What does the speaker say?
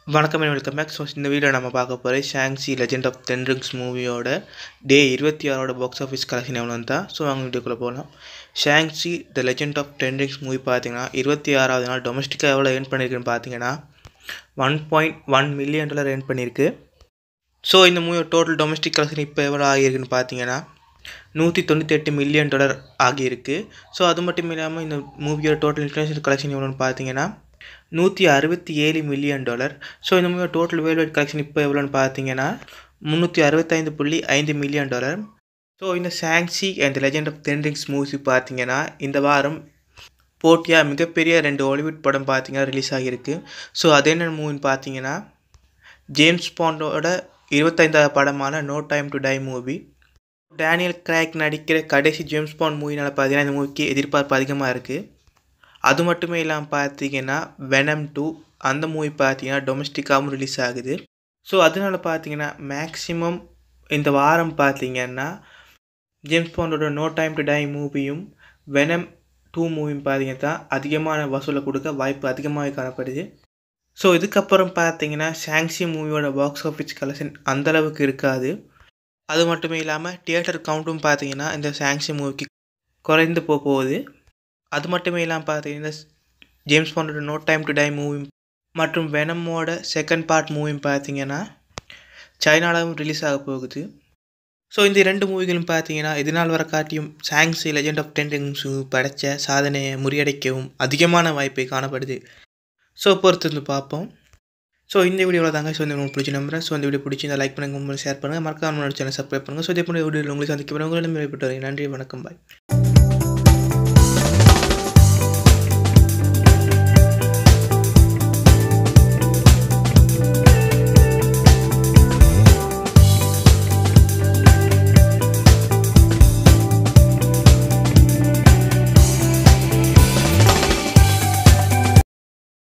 வணக்கம் and welcome back so இந்த video நம்ம பார்க்க போகிற Shang Chi legend of ten rings மூவியோட டே இருபத்தி ஆறோட பாக்ஸ் ஆஃபீஸ் கலெக்ஷன் எவ்வளோ தான் ஸோ அவங்க வீடியோக்குள்ளே போகலாம் Shang Chi the legend of ten rings movie பார்த்தீங்கன்னா இருபத்தி ஆறாவது நாள் டொமஸ்டிக்காக எவ்வளோ ஏர்ன் பண்ணியிருக்குன்னு பார்த்தீங்கன்னா one point one million dollar earn பண்ணியிருக்கு ஸோ இந்த மூவியோட டோட்டல் டொமஸ்டிக் கலெக்ஷன் இப்போ எவ்வளோ ஆகியிருக்குன்னு பார்த்தீங்கன்னா நூற்றி தொண்ணூற்றி எட்டு மில்லியன் டாலர் ஆகியிருக்கு ஸோ அது மட்டும் இல்லாமல் இந்த மூவியோட டோட்டல் இன்டர்நேஷனல் கலெக்ஷன் எவ்வளோன்னு பார்த்தீங்கன்னா நூற்றி அறுபத்தி ஏழு மில்லியன் டாலர் ஸோ இந்த மூவியோட டோட்டல் வேர்ல்டு கலெக்ஷன் இப்போ எவ்வளோன்னு பார்த்தீங்கன்னா முந்நூற்றி அறுபத்தைந்து புள்ளி ஐந்து மில்லியன் டாலர் ஸோ இந்த Shang Chi and legend of ten rings movies பார்த்தீங்கன்னா இந்த வாரம் போட்டியாக மிகப்பெரிய ரெண்டு ஹாலிவுட் படம் பார்த்தீங்கன்னா ரிலீஸ் ஆகியிருக்கு ஸோ அது என்ன மூவின்னு பார்த்தீங்கன்னா ஜேம்ஸ் பாண்டோட இருபத்தைந்தாவது படமான no time to die movie Daniel Craig நடிக்கிற கடைசி ஜேம்ஸ் பாண்ட் மூவினால் பார்த்தீங்கன்னா இந்த மூவிக்கு எதிர்பார்ப்பு அதிகமாக இருக்குது அது மட்டுமே இல்லாமல் பார்த்தீங்கன்னா வெனம் டூ அந்த மூவி பார்த்தீங்கன்னா டொமஸ்டிக்காகவும் ரிலீஸ் ஆகுது ஸோ அதனால பார்த்தீங்கன்னா மேக்ஸிமம் இந்த வாரம் பார்த்தீங்கன்னா ஜேம்ஸ் பாண்டோட நோ டைம் டு டை மூவியும் வெனம் டூ மூவியும் பார்த்தீங்கன்னா தான் அதிகமான வசூலை கொடுக்க வாய்ப்பு அதிகமாக காணப்படுது ஸோ இதுக்கப்புறம் பார்த்தீங்கன்னா சாங்ஸி மூவியோட பாக்ஸ் ஆஃபீஸ் கலெக்ஷன் அந்தளவுக்கு இருக்காது அது மட்டுமே இல்லாமல் தியேட்டர் கவுண்ட்டும் பார்த்தீங்கன்னா இந்த சாங்ஸி மூவிக்கு குறைந்து போக போகுது அது மட்டுமே இல்லாமல் பார்த்தீங்கன்னா ஜேம்ஸ் பாண்டோட no time to die movie மற்றும் வெனமோட செகண்ட் பார்ட் மூவி பார்த்தீங்கன்னா சைனாலாவும் ரிலீஸ் ஆக போகுது ஸோ இந்த ரெண்டு மூவிகளும் பார்த்தீங்கன்னா இதனால் வர காட்டியும் சாங்ஸி லெஜெண்ட் ஆஃப் டென்டிங்ஸு படைத்த சாதனையை முறியடைக்கவும் அதிகமான வாய்ப்பை காணப்படுது ஸோ பொறுத்து வந்து பார்ப்போம் ஸோ இந்த வீடியோவில் தாங்க ஸோ இந்த உங்களுக்கு பிடிச்ச நம்புறேன் ஸோ இந்த வீடியோ பிடிச்சிருந்தா லைக் பண்ணுங்கள் உங்களுக்கு ஷேர் பண்ணுங்கள் மறக்காம சேனல் சப்ஸ்கிரைப் பண்ணுங்கள் ஸோ இதே போன்ற வீடியோ உங்களுக்கு சந்திக்க போகிறேன் உங்களிடம் நன்றி வணக்கம் பாய்